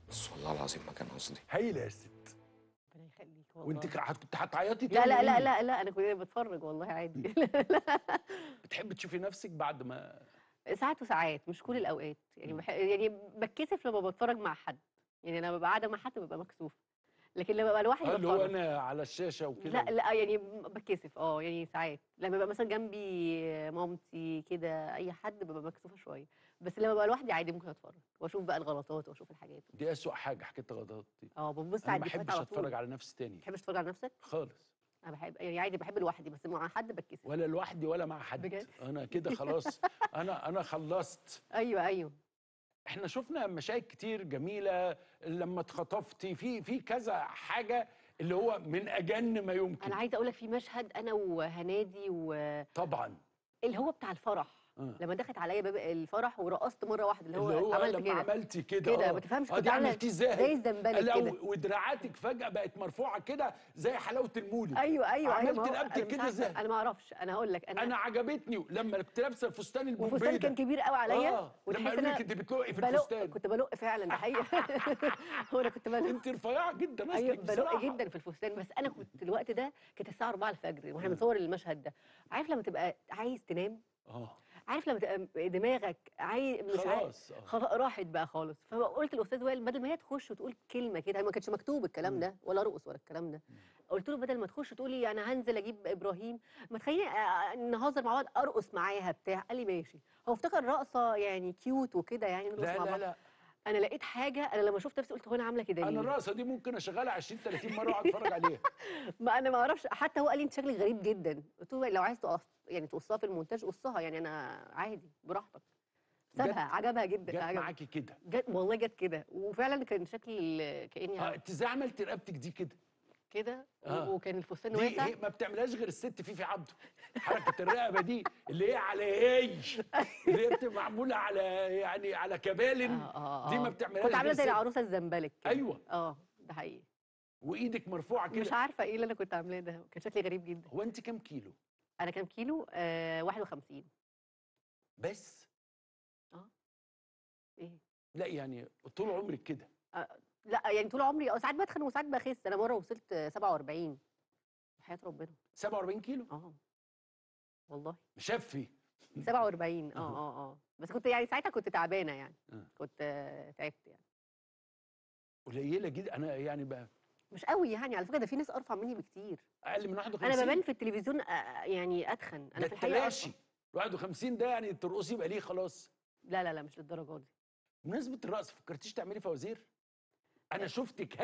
بس والله العظيم ما كان قصدي هايله يا ست ربنا يخليك والله وانت ك- كنت هتعيطي لا لا تاني لا قولي. لا لا انا كنت بتفرج والله عادي بتحبي تشوفي نفسك بعد ما ساعات وساعات مش كل الاوقات يعني مم. بح... يعني بتكسف لما بتفرج مع حد يعني لما ببقى قاعده مع حد ببقى مكسوفه لكن لما ببقى لوحدي آه، اللي هو بتفرج انا على الشاشه وكده لا لا يعني بتكسف اه يعني ساعات لما ببقى مثلا جنبي مامتي كده اي حد ببقى مكسوفه شويه بس لما ببقى لوحدي عادي ممكن اتفرج واشوف بقى الغلطات واشوف الحاجات دي اسوأ حاجه حكايه الغلطات دي اه ببص انا على ما الفيديوهات بحبش على طول اتفرج على نفسي تاني ما بتحبش تتفرج على نفسك خالص انا بحب يعني عادي بحب لوحدي بس مع حد بتكسف ولا لوحدي ولا مع حد بجد؟ انا كده خلاص انا انا خلصت ايوه ايوه احنا شفنا مشاهد كتير جميله لما اتخطفتي في في كذا حاجه اللي هو من اجن ما يمكن انا عايزه اقول لك في مشهد انا وهنادي واللي طبعا هو بتاع الفرح آه. لما دخلت عليا باب الفرح ورقصت مره واحده اللي هو, اللي هو عملت لما كده عملتي كده كده آه. ما تفهمش اه كنت دي عامله عملتيه ازاي زي الزنبلك لا كده و- ودراعاتك فجاه بقت مرفوعه كده زي حلاوه المولد ايوه ايوه عملت ايوه ما هو- رقبتك أنا مش كده عارفة، ازاي؟ انا ما اعرفش انا هقول لك انا انا عجبتني لما كنت لابسه الفستان البومبي وفستاني كان ده كبير قوي عليا اه وتحس لما إن قالوا أنا لك انت بتلقي في بلق الفستان كنت بلق فعلا ده حقيقه هو انا كنت بلق انت رفيعه جدا ايوه اصلك بلق بصراحه جدا في الفستان بس انا كنت الوقت ده كانت الساعه 4 الفجر واحنا آه. بنصور المشهد ده عارف لما تبقى عايز تنام اه عارف لما تبقى دماغك عايز مش عارف خلاص آه. خلاص راحت بقى خالص فقلت للاستاذ وائل بدل ما هي تخش وتقول كلمه كده ما كانش مكتوب الكلام مم. ده ولا رقص ولا الكلام ده مم. قلت له بدل ما تخش تقولي انا هنزل اجيب ابراهيم ما تخليني آه، نهزر مع بعض ارقص معاها بتاع قال لي ماشي هو افتكر رقصه يعني كيوت وكده يعني نرقص لا مع لا بعض لا انا لقيت حاجه انا لما شفت نفسي قلت هو انا عامله كده انا ليه الرقصه دي ممكن اشغلها 20 30 مره واقعد اتفرج عليها ما انا ما اعرفش حتى هو قال لي انت شكلك غريب جدا قلت له لو عايز تقص يعني تقصها في المونتاج قصها يعني انا عادي براحتك سابها جت- عجبها جدا جت عجبها. معاكي كده جت والله جت كده وفعلا كان شكلي كاني اه انت ازاي عملتي رقبتك دي كده كده آه. وكان الفستان دي واسع هي ما بتعملهاش غير الست فيفي عبده حركه الرقبه دي اللي هي على هي اللي هي بتبقى معموله على يعني على كبالن آه آه دي ما آه. بتعملهاش كنت عامله غير زي ست. العروسه الزنبلك كده. ايوه اه ده حقيقي وايدك مرفوعه مش كده عارفه ايه اللي انا كنت عاملاه ده كان شكلي غريب جدا هو انت كام كيلو انا كام كيلو آه 51 بس ايه لا يعني طول عمرك كده لا يعني طول عمري اه ساعات بتخن وساعات بخس انا مره وصلت آه، 47 حياه ربنا 47 كيلو اه والله مشفي 47 اه أهو. اه اه بس كنت يعني ساعتها كنت تعبانه يعني آه. كنت آه، تعبت يعني قليله جدا انا يعني بقى مش قوي يعني على فكره ده في ناس ارفع مني بكتير اقل من 51 انا ببان في التلفزيون آه، آه، يعني اتخن ده انا في الحقيقه التلاشي أرفع. 51 ده يعني ترقصي يبقى ليه خلاص لا لا لا مش للدرجه دي بمناسبه الرقص فكرتيش تعملي فوازير انا شفتك